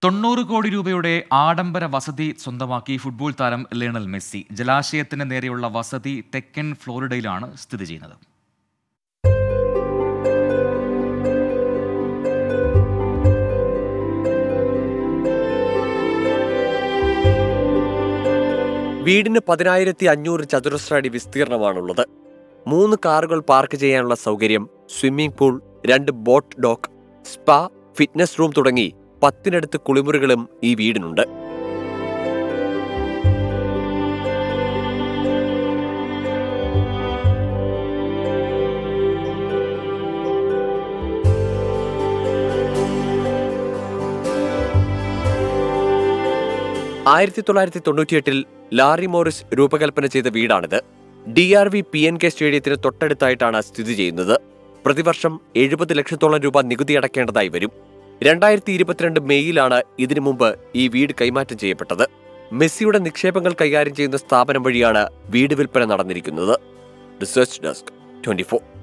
തൊണ്ണൂറ് കോടി രൂപയുടെ ആഡംബര വസതി സ്വന്തമാക്കി ഫുട്ബോൾ താരം ലിയണൽ മെസ്സി ജലാശയത്തിന് നേരെയുള്ള വസതി തെക്കൻ ഫ്ലോറിഡയിലാണ് സ്ഥിതി ചെയ്യുന്നത് വീടിന് പതിനായിരത്തി അഞ്ഞൂറ് ചതുരശ്ര അടി വിസ്തീർണമാണുള്ളത് മൂന്ന് കാറുകൾ പാർക്ക് ചെയ്യാനുള്ള സൗകര്യം സ്വിമ്മിംഗ് പൂൾ രണ്ട് boat dock spa fitness room തുടങ്ങി പത്തിനടുത്ത് കുളിമുറികളും ഈ വീടിനുണ്ട് ആയിരത്തി തൊള്ളായിരത്തി തൊണ്ണൂറ്റിയെട്ടിൽ ലാറി മോറിസ് രൂപകൽപ്പന ചെയ്ത വീടാണിത് D R V P N K സ്റ്റേഡിയത്തിന് തൊട്ടടുത്തായിട്ടാണ് സ്ഥിതി ചെയ്യുന്നത് പ്രതിവർഷം എഴുപത് ലക്ഷത്തോളം രൂപ നികുതി അടയ്ക്കേണ്ടതായി വരും രണ്ടായിരത്തി ഇരുപത്തിരണ്ട് മെയ്യിലാണ് ഇതിനു മുമ്പ് ഈ വീട് കൈമാറ്റം ചെയ്യപ്പെട്ടത് മെസ്സിയുടെ നിക്ഷേപങ്ങൾ കൈകാര്യം ചെയ്യുന്ന സ്ഥാപനം വഴിയാണ് വീട് വിൽപ്പന നടന്നിരിക്കുന്നത് റിസർച്ച് ഡെസ്ക് ട്വന്റി